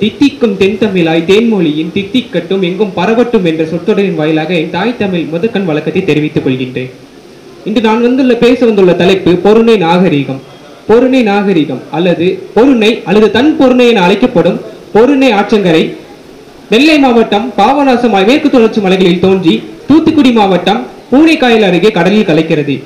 தித்திக்கும் தென்தமிழாய் தேன்மொழியின் தித்திக்கட்டும் எங்கும் பரவட்டும் என்ற சொற்றொடரின் வாயிலாக என் தாய் தமிழ் முதற்கண் வழக்கத்தை தெரிவித்துக் கொள்கின்றேன் இன்று நான் வந்துள்ள பேச வந்துள்ள தலைப்பு பொருணை நாகரீகம் பொருணை நாகரீகம் அல்லது பொருணை அல்லது தன் பொருணை என அழைக்கப்படும் பொருணை ஆற்றங்கரை நெல்லை மாவட்டம் பாபநாசம் மேற்கு தொடர்ச்சி மலைகளில் தோன்றி தூத்துக்குடி மாவட்டம் பூனைக்காயல் அருகே கடலில் கலக்கிறது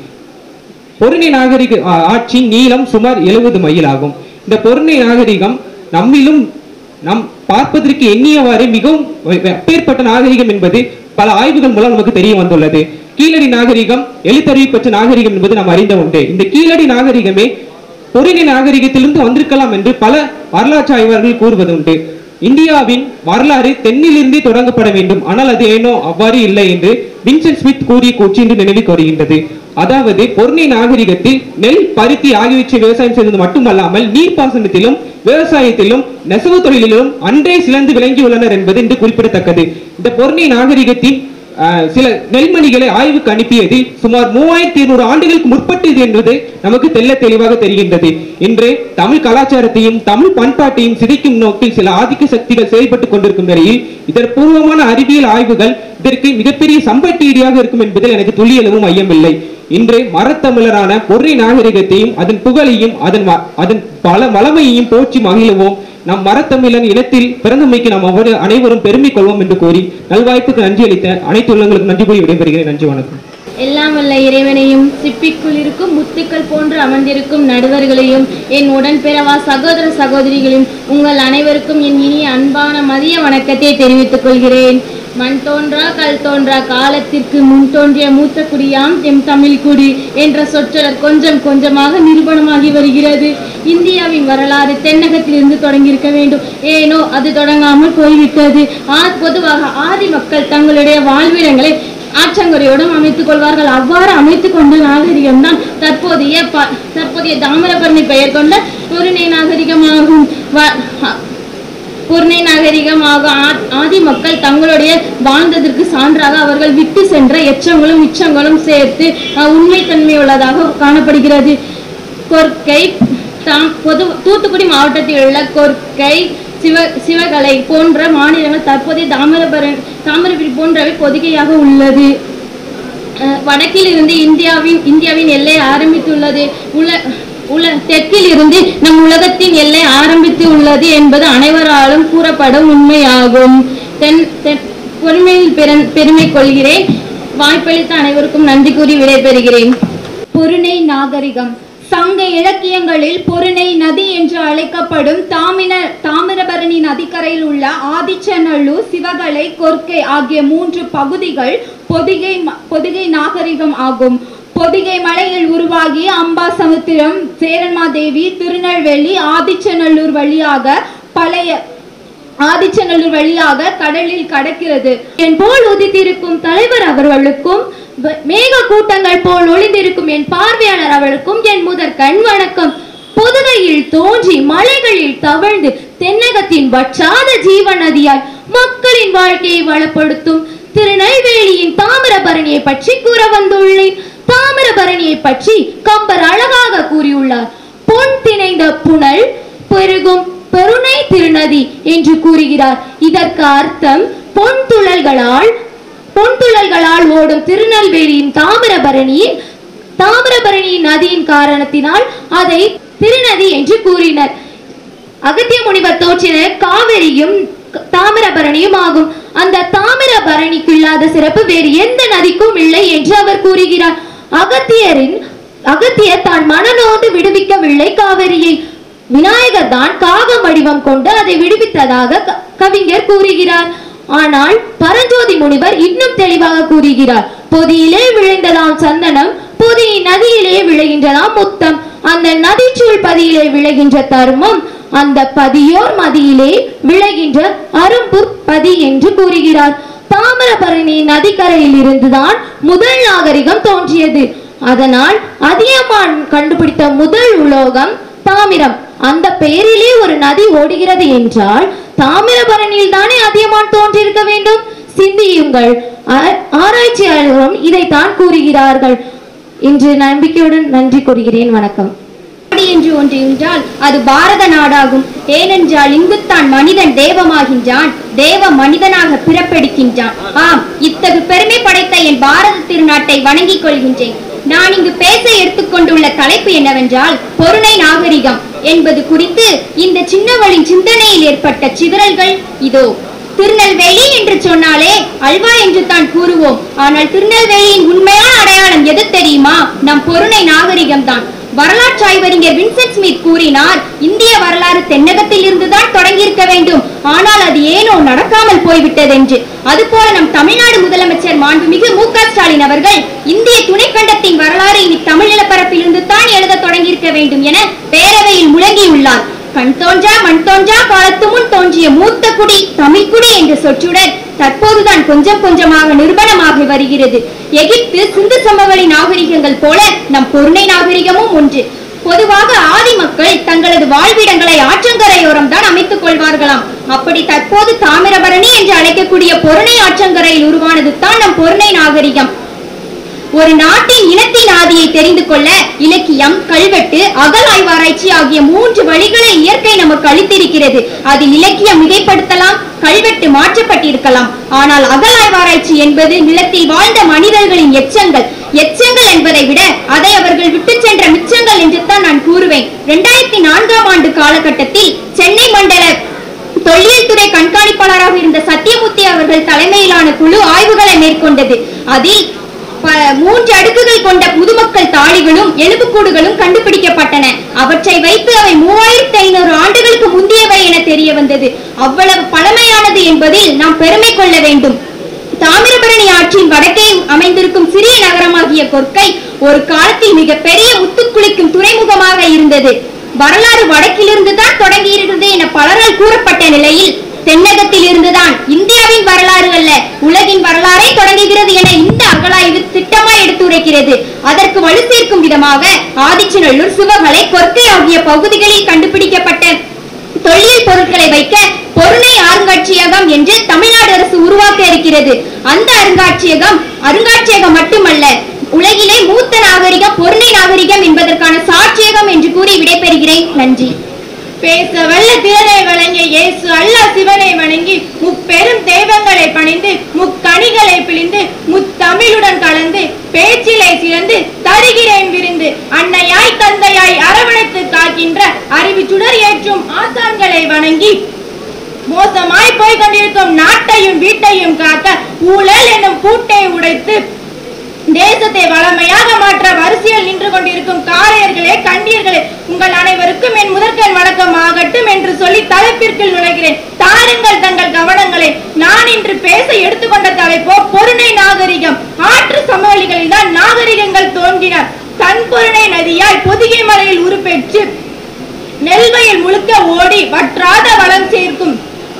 பொருணை நாகரிக ஆ- ஆற்றின் நீளம் சுமார் எழுபது மைல் ஆகும் இந்த பொருணை நாகரிகம் நம்மிலும் நம் பார்ப்பதற்கு எண்ணியவாறு மிகவும் வெ- வெ- அப்பேற்பட்ட நாகரிகம் என்பது பல ஆய்வுகள் மூலம் நமக்கு தெரிய வந்துள்ளது கீழடி நாகரிகம் எழுத்தறிவு பெற்ற நாகரிகம் என்பது நாம் அறிந்த ஒன்றே இந்த கீழடி நாகரிகமே பொருணை நாகரிகத்திலிருந்து வந்திருக்கலாம் என்று பல வரலாற்று ஆய்வாளர்கள் கூறுவதுண்டு இந்தியாவின் வரலாறு தென்னிலிருந்தே தொடங்கப்பட வேண்டும் ஆனால் அது ஏனோ அவ்வாறு இல்லை என்று வின்சென்ட் ஸ்மித் கூறிய கூற்று இன்று நினைவுக்கு வருகின்றது அதாவது பொருணை நாகரிகத்தில் நெல் பருத்தி ஆகியவற்றை விவசாயம் செய்தது மட்டுமல்லாமல் நீர்ப்பாசனத்திலும் விவசாயத்திலும் நெசவு தொழிலிலும் அன்றே சிறந்து விளங்கியுள்ளனர் என்பது இன்று குறிப்பிடத்தக்கது இந்த பொருணை நாகரிகத்தின் ஆஹ், சில நெல்மணிகளை ஆய்வுக்கு அனுப்பியதில் சுமார் மூவாயிரத்தி இருநூறு ஆண்டுகளுக்கு முற்பட்டது என்பது நமக்கு தெள்ள தெளிவாக தெரிகின்றது இன்று தமிழ் கலாச்சாரத்தையும் தமிழ் பண்பாட்டையும் சிதைக்கும் நோக்கில் சில ஆதிக்க சக்திகள் செயல்பட்டுக் கொண்டிருக்கும் நிலையில் இதற்பூர்வமான அறிவியல் ஆய்வுகள் இதற்கு மிகப்பெரிய சம்பட்டீடியாக இருக்கும் என்பதில் எனக்கு துளியளவும் ஐயமில்லை இன்று மரத்தமிழரான பொருளை நாகரிகத்தையும் அதன் புகழையும் அதன் வ- அதன் பல வளமையையும் போற்றி மகிழுவோம் நம் மரத்தமிழன் இனத்தில் பிறந்தமைக்கு நாம் அவ்வளவு அனைவரும் பெருமை கொள்வோம் என்று கூறி நல்வாய்ப்புக்கு நன்றி அளித்த அனைத்து உள்ளங்களுக்கு நன்றி கூறி விடைபெறுகிறேன் நன்றி வணக்கம் எல்லாம் வல்ல இறைவனையும் சிப்பிக்குள் இருக்கும் முத்துக்கள் போன்று அமர்ந்திருக்கும் நடுவர்களையும் என் உடன்பிறவா சகோதர சகோதரிகளையும் உங்கள் அனைவருக்கும் என் இனிய அன்பான மதிய வணக்கத்தை தெரிவித்துக் கொள்கிறேன் மண் தோன்றா கல் தோன்றா காலத்திற்கு முன் தோன்றிய மூத்த குடியாம் எம் தமிழ் குடி என்ற சொற்றொடர் கொஞ்சம் கொஞ்சமாக நிரூபணமாகி வருகிறது இந்தியாவின் வரலாறு தென்னகத்திலிருந்து தொடங்கியிருக்க வேண்டும் ஏனோ அது தொடங்காமல் போய்விட்டது ஆ பொதுவாக ஆதி மக்கள் தங்களுடைய வாழ்விடங்களை ஆற்றங்கரையோடும் அமைத்துக் கொள்வார்கள் அவ்வாறு அமைத்துக் கொண்ட நாகரிகம்தான் தற்போதைய ப- தற்போதைய தாமிரபரணி பெயர் கொண்ட பொருணை நாகரிகமாகும் வ- அ- பொருணை நாகரிகமாக ஆ- ஆதி மக்கள் தங்களுடைய வாழ்ந்ததற்கு சான்றாக அவர்கள் விட்டு சென்ற எச்சங்களும் மிச்சங்களும் சேர்த்து அஹ், உண்மைத்தன்மையுள்ளதாக காணப்படுகிறது கொற்கை தாம் பொது தூத்துக்குடி மாவட்டத்தில் உள்ள கொற்கை சிவ சிவகலை போன்ற மாநிலங்கள் தற்போதைய தாமிரபரணி தாமிரபரணி போன்றவை பொதிகையாக உள்ளது அஹ், வடக்கில் இருந்து இந்தியாவின் இந்தியாவின் எல்லை ஆரம்பித்துள்ளது உல உல தெற்கில் இருந்து நம் உலகத்தின் எல்லை ஆரம்பித்து உள்ளது என்பது அனைவராலும் கூறப்படும் உண்மையாகும் தென் தென் பொறுமையில் பெருமை பெருமை கொள்கிறேன் வாய்ப்பளித்த அனைவருக்கும் நன்றி கூறி விடைபெறுகிறேன் பொருணை நாகரிகம் சங்க இலக்கியங்களில் பொருணை நதி என்று அழைக்கப்படும் தாமிர தாமிரபரணி நதிக்கரையில் உள்ள ஆதிச்சநல்லூர் சிவகலை கொர்க்கை ஆகிய மூன்று பகுதிகள் பொதிகை ம- பொதிகை நாகரிகம் ஆகும் பொதிகை மலையில் உருவாகி அம்பாசமுத்திரம் சேரன்மாதேவி திருநெல்வேலி ஆதிச்சநல்லூர் வழியாக பழைய ஆதிச்சநல்லூர் வழியாக கடலில் கடக்கிறது என் போல் உதித்திருக்கும் தலைவர் அவர்களுக்கும் வ- மேக கூட்டங்கள் போல் ஒளிந்திருக்கும் என் பார்வையாளர் அவர்களுக்கும் என் முதற்கண் வணக்கம் புதுகையில் தோன்றி மலைகளில் தவழ்ந்து தென்னகத்தின் வற்றாத ஜீவ நதியாய் மக்களின் வாழ்க்கையை வளப்படுத்தும் திருநெல்வேலியின் தாமிரபரணியை பற்றி கூற வந்துள்ளேன் தாமிரபரணியை பற்றி கம்பர் அழகாக கூறியுள்ளார் பொன் திணைந்த புனல் பெருகும் பெருணை திருநதி என்று கூறுகிறார் இதற்கு அர்த்தம் பொன் துழல்களால் பொன் துழல்களால் ஓடும் திருநெல்வேலியின் தாமிரபரணி தாமிரபரணி நதியின் காரணத்தினால் அதை திருநதி என்று கூறினர் அகத்திய முனிவர் தோற்றின காவிரியும் க- தாமிரபரணியும் ஆகும் அந்த தாமிரபரணிக்கு இல்லாத சிறப்பு வேறு எந்த நதிக்கும் இல்லை என்று அவர் கூறுகிறார் அகத்தியரின் அகத்தியர் தான் மனநோந்து விடுவிக்கவில்லை காவிரியை விநாயகர் தான் காக வடிவம் கொண்டு அதை விடுவித்ததாக க- கவிஞர் கூறுகிறார் ஆனால் பரஞ்சோதி முனிவர் இன்னும் தெளிவாக கூறுகிறார் பொதியிலே விளைந்ததாம் சந்தனம் பொதி நதியிலே விளைகின்றதாம் முத்தம் அந்த நதிச்சூழ் பதியிலே விளைகின்ற தர்மம் அந்த பதியோர் மதியிலே விளைகின்ற அரும்புற் பதி என்று கூறுகிறார் தாமிரபரணி நதிக்கரையில் இருந்துதான் முதல் நாகரிகம் தோன்றியது அதனால் அதியமான் கண்டுபிடித்த முதல் உலோகம் தாமிரம் அந்த பெயரிலே ஒரு நதி ஓடுகிறது என்றால் தாமிரபரணியில் தானே அதியமான் தோன்றியிருக்க வேண்டும் சிந்தியுங்கள் ஆ- ஆராய்ச்சியாளர்களும் இதைத்தான் கூறுகிறார்கள் இன்று நம்பிக்கையுடன் நன்றி கூறுகிறேன் வணக்கம் நாடு என்று ஒன்று என்றால் அது பாரத நாடாகும் ஏனென்றால் இங்குத்தான் மனிதன் தேவமாகின்றான் தேவ மனிதனாக பிறப்பெடுக்கின்றான் ஆம் இத்தகு பெருமை படைத்த என் பாரத திருநாட்டை வணங்கிக் கொள்கின்றேன் நான் இங்கு பேச எடுத்துக்கொண்டுள்ள தலைப்பு என்னவென்றால் பொருணை நாகரிகம் என்பது குறித்து இந்த சின்னவளின் சிந்தனையில் ஏற்பட்ட சிதறல்கள் இதோ திருநெல்வேலி என்று சொன்னாலே அல்வா என்று தான் கூறுவோம் ஆனால் திருநெல்வேலியின் உண்மையான அடையாளம் எது தெரியுமா நம் பொருணை நாகரிகம் தான் வரலாற்று ஆய்வறிஞர் வின்சென்ட் ஸ்மித் கூறினார் இந்திய வரலாறு தென்னகத்தில் இருந்துதான் தொடங்கியிருக்க வேண்டும் ஆனால் அது ஏனோ நடக்காமல் போய்விட்டது என்று அதுபோல நம் தமிழ்நாடு முதலமைச்சர் மாண்புமிகு மு க ஸ்டாலின் அவர்கள் இந்திய துணைக்கண்டத்தின் வரலாறு இனி தமிழ் நிலப்பரப்பிலிருந்து தான் எழுத தொடங்கியிருக்க வேண்டும் என பேரவையில் முழங்கியுள்ளார் கண் தோன்றா மண் தோன்றா காலத்து முன் தோன்றிய மூத்த குடி தமிழ் குடி என்ற சொற்றுடன் தற்போதுதான் கொஞ்சம் கொஞ்சமாக நிர்பணமாகி வருகிறது எகிப்து சிந்து சமவெளி நாகரிகங்கள் போல நம் பொருணை நாகரிகமும் ஒன்று பொதுவாக ஆதி மக்கள் தங்களது வாழ்விடங்களை ஆற்றங்கரையோரம் தான் அமைத்துக் கொள்வார்களாம் அப்படி தற்போது தாமிரபரணி என்று அழைக்கக்கூடிய பொருணை ஆற்றங்கரையில் உருவானது தான் நம் பொருணை நாகரிகம் ஒரு நாட்டின் இனத்தின் ஆதியை தெரிந்து கொள்ள இலக்கியம் கல்வெட்டு அகலாய்வாராய்ச்சி ஆகிய மூன்று வழிகளை இயற்கை நமக்கு அளித்திருக்கிறது அதில் இலக்கியம் மிகைப்படுத்தலாம் கல்வெட்டு மாற்றப்பட்டிருக்கலாம் ஆனால் அகலாய்வாராய்ச்சி என்பது நிலத்தில் வாழ்ந்த மனிதர்களின் எச்சங்கள் எச்சங்கள் என்பதை விட அதை அவர்கள் விட்டு சென்ற மிச்சங்கள் என்று தான் நான் கூறுவேன் இரண்டாயிரத்தி நான்காம் ஆண்டு காலகட்டத்தில் சென்னை மண்டல தொல்லியல் துறை கண்காணிப்பாளராக இருந்த சத்தியமூர்த்தி அவர்கள் தலைமையிலான குழு ஆய்வுகளை மேற்கொண்டது அதில் ப- மூன்று அடுக்குகள் கொண்ட முதுமக்கள் தாழிகளும் எலும்புக்கூடுகளும் கண்டுபிடிக்கப்பட்டன அவற்றை வைத்து அவை மூவாயிரத்தி ஐநூறு ஆண்டுகளுக்கு முந்தியவை என தெரிய வந்தது அவ்வளவு பழமையானது என்பதில் நாம் பெருமை கொள்ள வேண்டும் தாமிரபரணி ஆற்றின் வடக்கே அமைந்திருக்கும் சிறிய நகரமாகிய கொற்கை ஒரு காலத்தில் மிக பெரிய முத்துக்குளிக்கும் துறைமுகமாக இருந்தது வரலாறு வடக்கிலிருந்து தான் தொடங்கியிருந்தது என பலரால் கூறப்பட்ட நிலையில் தென்னகத்தில் இருந்துதான் இந்தியாவின் வரலாறு அல்ல உலகின் வரலாறை தொடங்குகிறது என இந்த அகழாய்வு திட்டமாய் எடுத்துரைக்கிறது அதற்கு வலு சேர்க்கும் விதமாக ஆதிச்சநல்லூர் சிவகலை கொற்கை ஆகிய பகுதிகளில் கண்டுபிடிக்கப்பட்ட தொல்லியல் பொருட்களை வைக்க பொருணை அருங்காட்சியகம் என்று தமிழ்நாடு அரசு உருவாக்க இருக்கிறது அந்த அருங்காட்சியகம் அருங்காட்சியகம் மட்டுமல்ல உலகிலே மூத்த நாகரிகம் பொருணை நாகரிகம் என்பதற்கான சாட்சியகம் என்று கூறி விடைபெறுகிறேன் நன்றி பேச வல்ல திறனை வழங்கிய இயேசு அல்லாஹ் சிவனை வணங்கி முப்பெரும் தெய்வங்களை பணிந்து முக்கணிகளை பிழிந்து முத்தமிழுடன் கலந்து பேச்சிலை சிறந்து தருகிறேன் விருந்து அன்னையாய் தந்தையாய் அரவணைத்து காக்கின்ற அறிவு சுடர் ஏற்றும் ஆசான்களை வணங்கி மோசமாய் போய் கொண்டிருக்கும் நாட்டையும் வீட்டையும் காக்க ஊழல் என்னும் பூட்டை உடைத்து தேசத்தை வளமையாக மாற்ற வரிசையில் நின்று கொண்டிருக்கும் காரையர்களே கண்டியர்களே உங்கள் அனைவருக்கும் என் முதற்கண் வணக்கம் ஆகட்டும் என்று சொல்லி தலைப்பிற்குள் நுழைகிறேன் தாருங்கள் தங்கள் கவனங்களை நான் இன்று பேச எடுத்துக்கொண்ட தலைப்போ பொருணை நாகரிகம் ஆற்று சமவெளிகளில் தான் நாகரிகங்கள் தோன்றின தன்பொருணை நதியாய் பொதிகை மலையில் உருப்பெற்று நெல்வயல் முழுக்க ஓடி வற்றாத வளம் சேர்க்கும்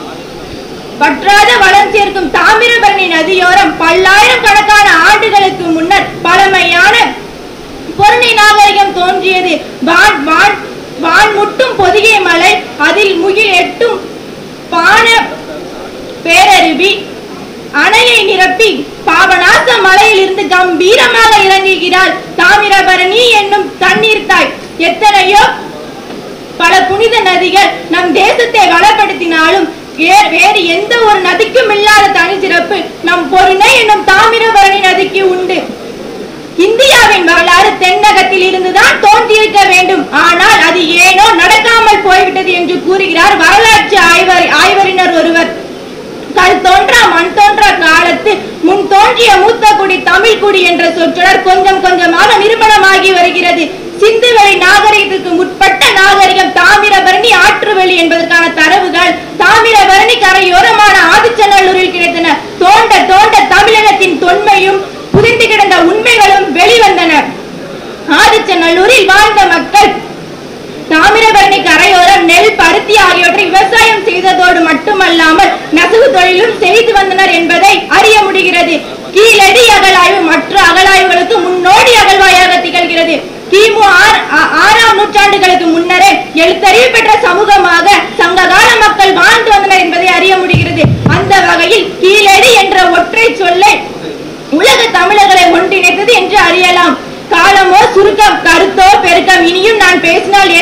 வற்றாத வளம் சேர்க்கும் தாமிரபரணி நதியோரம் பல்லாயிரம் கணக்கான ஆண்டுகளுக்கு முன்னர் பழமையான பொருணை நாகரிகம் தோன்றியது வான் வான் வான் முட்டும் பொதிகை மலை அதில் முகில் எட்டும் பான பேரருவி அணையை நிரப்பி பாபநாச மலையில் இருந்து கம்பீரமாக இறங்குகிறாள் தாமிரபரணி என்னும் தண்ணீர் தாய் எத்தனையோ பல புனித நதிகள் நம் தேசத்தை வளப்படுத்தினாலும் வேறு வேறு எந்த ஒரு நதிக்கும் இல்லாத தனிச்சிறப்பு நம் பொருணை என்னும் தாமிரபரணி நதிக்கு உண்டு இந்தியாவின் வரலாறு தென்னகத்தில் இருந்துதான் தோன்றியிருக்க வேண்டும் ஆனால் அது ஏனோ நடக்காமல் போய்விட்டது என்று கூறுகிறார் வரலாற்று ஆய்வர் ஆய்வறிஞர் ஒருவர் கல் தோன்றா மண் தோன்றா காலத்து முன் தோன்றிய மூத்த குடி தமிழ் குடி என்ற சொற்றொடர் கொஞ்சம் கொஞ்சமாக நிரூபணமாகி வருகிறது சிந்துவெளி நாகரிகத்துக்கு முற்பட்ட நாகரிகம் தாமிரபரணி ஆற்றுவெளி என்பதற்கான தரவுகள் தாமிரபரணி கரையோரமான ஆதிச்சநல்லூரில் கிடைத்தன தோண்ட தோண்ட தமிழினத்தின் தொன்மையும் புதிந்து கிடந்த உண்மைகளும் வெளிவந்தன ஆதிச்சநல்லூரில் வாழ்ந்த மக்கள் தாமிரபரணி கரையோரம் நெல் பருத்தி ஆகியவற்றை விவசாயம் செய்ததோடு மட்டுமல்லாமல் நெசவு தொழிலும் செய்து வந்தனர் என்பதை அறிய முடிகிறது கீழடி அகழாய்வு மற்ற அகழாய்வுகளுக்கு முன்னோடி அகழ்வாயாக திகழ்கிறது கிமு ஆர்- ஆ- ஆறாம் நூற்றாண்டுகளுக்கு முன்னரே எழுத்தறிவு பெற்ற சமூகமாக சங்ககால மக்கள் வாழ்ந்து வந்தனர் என்பதை அறிய முடிகிறது அந்த வகையில் கீழடி என்ற ஒற்றை சொல்லை உலக தமிழர்களை ஒன்றிணைத்தது என்று அறியலாம் காலமோ சுருக்கம் கருத்தோ பெருக்கம் இனியும் நான் பேசினால்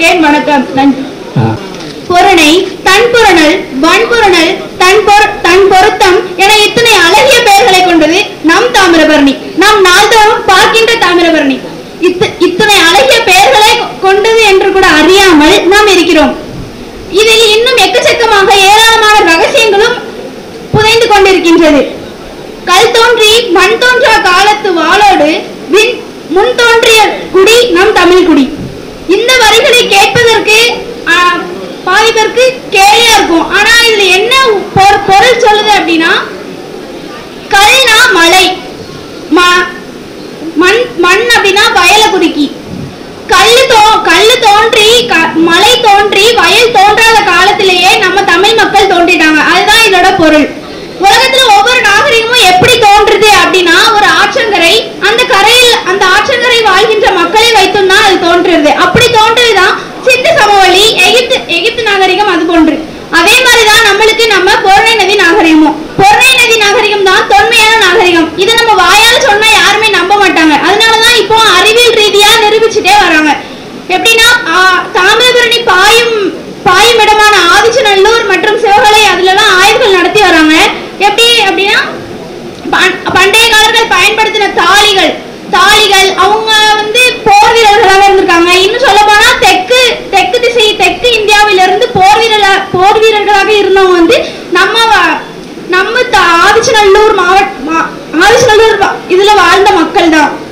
விடைபெறுகிறேன் வணக்கம் நன்றி ஆ. பொருணை தன்புரணல் வன்புரணல் தன் பொரு- தன் பொருத்தம் என இத்தனை அழகிய பெயர்களை கொண்டது நம் தாமிரபரணி நாம் நாள்தோறும் பார்க்கின்ற தாமிரபரணி இத்த- இத்தனை அழகிய பெயர்களை கொண்டது என்று கூட அறியாமல் நாம் இருக்கிறோம் இதில் இன்னும் எக்கச்சக்கமாக ஏராளமான ரகசியங்களும் புதைந்து கொண்டிருக்கின்றது கல் தோன்றி மண் தோன்றா காலத்து வாளோடு விண் முன் தோன்றிய குடி நம் தமிழ் குடி இந்த வரிகளை கேட்பதற்கு ஆ, பாதி பேருக்கு கேலியா இருக்கும் ஆனா இதுல என்ன பொ- பொருள் சொல்லுது அப்படின்னா கல்னா மலை ம- மண் மண் அப்படின்னா வயலை குறிக்கி கல்லு தோ கல்லு தோன்றி க- மலை தோன்றி வயல் தோன்றாத காலத்திலேயே நம்ம தமிழ் மக்கள் தோன்றிட்டாங்க அதுதான் இதோட பொருள் உலகத்துல ஒவ்வொரு நாகரிகமும் எப்படி தோன்றுது அப்படின்னா ஒரு ஆற்றங்கரை அந்த கரையில் அந்த ஆற்றங்கரை வாழ்கின்ற மக்களை வைத்தும் தான் அது தோன்றுறது அப்படி தோன்றுதுதான் சிந்து சமவெளி எகிப்து எகிப்து நாகரிகம் அது போன்று அதே மாதிரிதான் நம்மளுக்கு நம்ம பொருணை நதி நாகரிகமும் பொருணை நதி நாகரிகம் தான் தொன்மையான நாகரிகம் இதை நம்ம வாயால சொன்னா யாருமே நம்ப மாட்டாங்க அதனாலதான் இப்போ அறிவியல் ரீதியா நிரூபிச்சுட்டே வராங்க எப்படின்னா ஆ, தாமிரபரணி பாயும் பாயும் இடமான ஆதிச்சநல்லூர் மற்றும் சிவகலை அதுலலாம் ஆய்வுகள் நடத்தி வராங்க எப்படி அப்படின்னா பண்- பண்டைய காலர்கள் பயன்படுத்தின தாளிகள் தாளிகள் அவங்க வந்து போர் வீரர்களாக இருந்திருக்காங்க இன்னும் சொல்ல போனா தெற்கு தெற்கு திசை தெற்கு இந்தியாவிலிருந்து போர் வீரர்களா போர் வீரர்களாக இருந்தவங்க வந்து நம்ம வ- நம்ம த- ஆதிச்சநல்லூர் மாவட்ட ஆதிச்சநல்லூர் வ- இதுல வாழ்ந்த மக்கள் தான்